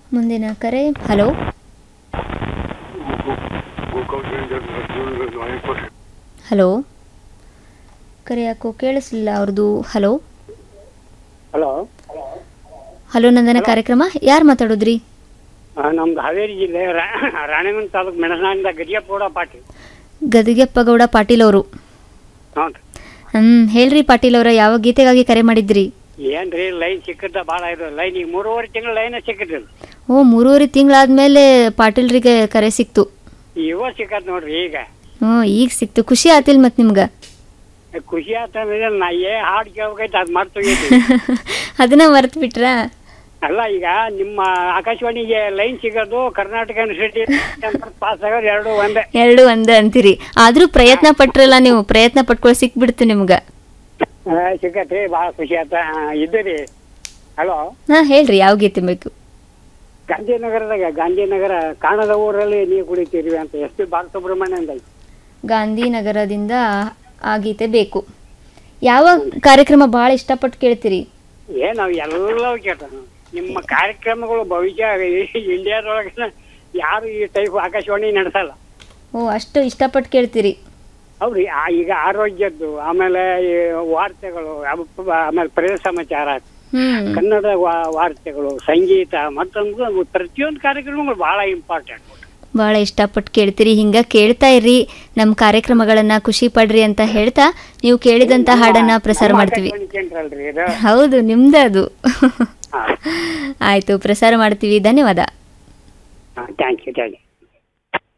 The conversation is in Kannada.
ಮುಂದಿನ ಕರೆ ಹಲೋ ಹಲೋ ಕರೆ ಯಾಕೋ ಕೇಳಿಸ್ಲಿಲ್ಲ ಅವ್ರದ್ದು ಹಲೋ ಹಲೋ ಹಲೋ ನಂದನ ಕಾರ್ಯಕ್ರಮ ಯಾರು ಮಾತಾಡೋದ್ರಿ ನಮ್ದು ಹಾವೇರಿ ಜಿಲ್ಲೆ ರಾ- ರಾಣೆಬೆನ್ನೂರು ತಾಲೂಕು ಮೆಣಸನಿಂದ ಗಡಿಯಪ್ಪಗೌಡ ಪಾಟೀಲ್ ಗದಿಗೆಪ್ಪಗೌಡ ಪಾಟೀಲ್ ಅವರು ಹ್ಞೂ ಹ್ಮ್ ಹೇಳ್ರಿ ಪಾಟೀಲ್ ಅವರ ಯಾವ ಗೀತೆಗಾಗಿ ಕರೆ ಮಾಡಿದ್ರಿ ಏನ್ರಿ ಲೈನ್ ಸಿಕ್ಕದ ಭಾಳ ಇದು ಲೈನ್ ಈಗ ಮೂರುವರೆ ತಿಂಗಳು ಲೈನ್ ಸಿಕ್ಕದ್ರಿ ಓ ಮೂರುವರೆ ತಿಂಗಳಾದ್ಮೇಲೆ ಪಾಟೀಲ್ರಿಗೆ ಕರೆ ಸಿಕ್ತು ಇವ ಸಿಕ್ಕತ್ ನೋಡ್ರಿ ಈಗ ಹ್ಞೂ ಈಗ ಸಿಕ್ತು ಖುಷಿ ಆತಿಲ್ ಮತ್ತೆ ನಿಮ್ಗೆ ಖುಷಿ ಆತಂದ್ರೆ ನಾ ಏ ಹಾಡು ಕೇಳ್ಬೇಕೈತೆ ಅದು ಮರ್ತೋಗೈತಿ ಅದನ್ನ ಮರ್ತು ಬಿಟ್ರಾ ಅಲ್ಲ ಈಗ ನಿಮ್ಮ ಆಕಾಶವಾಣಿಗೆ ಲೈನ್ ಸಿಗೋದು ಕರ್ನಾಟಕ ಯೂನಿವರ್ಸಿಟಿ ಪಾಸ್ ಆಗೋದು ಎರಡು ಒಂದೇ ಎರಡು ಒಂದೇ ಅಂತೀರಿ ಆದ್ರೂ ಪ್ರಯತ್ನ ಪಟ್ರಲ್ಲ ನೀವು ಪ್ರಯತ್ನ ಪಟ್ಕೊಳ್ಳೋ ಸಿಕ್ಬಿಡ್ತು ನಿಮ್ಗೆ ಆ, ಸಿಕ್ಕತ್ರಿ ಭಾಳ ಖುಷಿ ಆತ ಇದ್ದೀರಿ ಹಲೋ ಹಾ ಹೇಳ್ರಿ ಯಾವ ಗೀತೆ ಬೇಕು ಗಾಂಧಿನಗರದಾಗ ಗಾಂಧಿನಗರ ಕಾಣದ ಊರಲ್ಲಿ ನೀವು ಕುಡಿತೀರಿ ಅಂತ ಎಸ್ ಪಿ ಬಾಲಸುಬ್ರಹ್ಮಣ್ಯ ಅಂತ ಐತಿ. ಗಾಂಧಿನಗರದಿಂದ ಆ ಗೀತೆ ಬೇಕು ಯಾವ ಕಾರ್ಯಕ್ರಮ ಭಾಳ ಇಷ್ಟಪಟ್ಟು ಕೇಳ್ತೀರಿ ಏ ನಾವು ಎಲ್ಲವೂ ಕೇಳ್ತ ನಿಮ್ಮ ಕಾರ್ಯಕ್ರಮಗಳು ಭವಿಷ್ಯ ಇಂಡಿಯಾದೊಳಗೆ ಯಾರು ಈ ಟೈಪ್ ಆಕಾಶವಾಣಿ ನಡೆಸಲ್ಲ ಓ ಅಷ್ಟು ಇಷ್ಟಪಟ್ಟು ಕೇಳ್ತೀರಿ ಹೌದ್ರಿ ಆ- ಈಗ ಆರೋಗ್ಯದ್ದು ಆಮೇಲೆ ಈ ವಾರ್ತೆಗಳು ಅವ್- ಆಮೇಲೆ ಪ್ರದೇಶ ಸಮಾಚಾರ ಹ್ಮ್ ಕನ್ನಡ ವಾ- ವಾರ್ತೆಗಳು ಸಂಗೀತ ಮತ್ತೊಂದು ಪ್ರತಿಯೊಂದು ಕಾರ್ಯಕ್ರಮಗಳು ಬಹಳ ಇಂಪಾರ್ಟೆಂಟ್ ಭಾಳ ಇಷ್ಟಪಟ್ಟು ಕೇಳ್ತೀರಿ ಹಿಂಗ ಕೇಳ್ತಾ ಇರ್ರಿ ನಮ್ಮ ಕಾರ್ಯಕ್ರಮಗಳನ್ನ ಖುಷಿ ಪಡ್ರಿ ಅಂತ ಹೇಳ್ತಾ ನೀವು ಕೇಳಿದಂತ ಹಾಡನ್ನ ಪ್ರಸಾರ ಮಾಡ್ತೀವಿ ಕೇಂದ್ರಲ್ರಿ ಇದು ಹೌದು ನಿಮ್ದೇ ಅದು ಹಾ ಆಯ್ತು ಪ್ರಸಾರ ಮಾಡ್ತೀವಿ ಧನ್ಯವಾದ ಥ್ಯಾಂಕ್ ಯು ಥ್ಯಾಂಕ್ ಯು